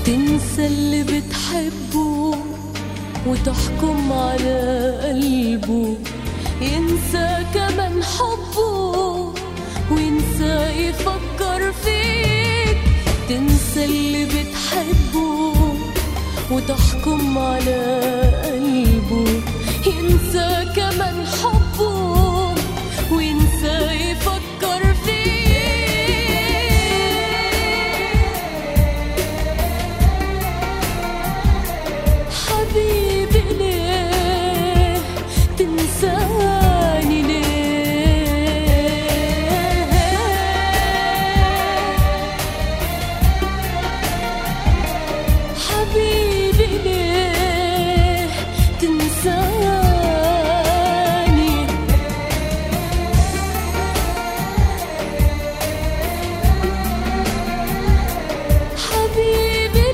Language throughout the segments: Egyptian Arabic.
تنسى اللي بتحبه وتحكم على قلبه ينسى كمان حبه وينسى يفكر فيك تنسى اللي بتحبه وتحكم على قلبه ينسى كمان حبه وينسى يفكر فيك حبيبي ليه تنساني ليه حبيبي ليه تنساني حبيبي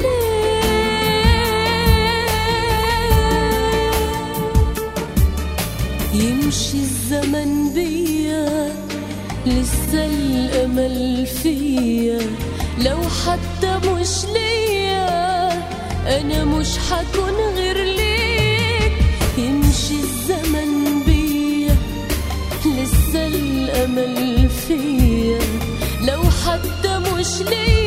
ليه يمشي الزمن بيا لسه الأمل فيا لو حتى مش ليا أنا مش حكون غير ليك يمشي الزمن بيا لسه الأمل فيا لو حتى مش ليا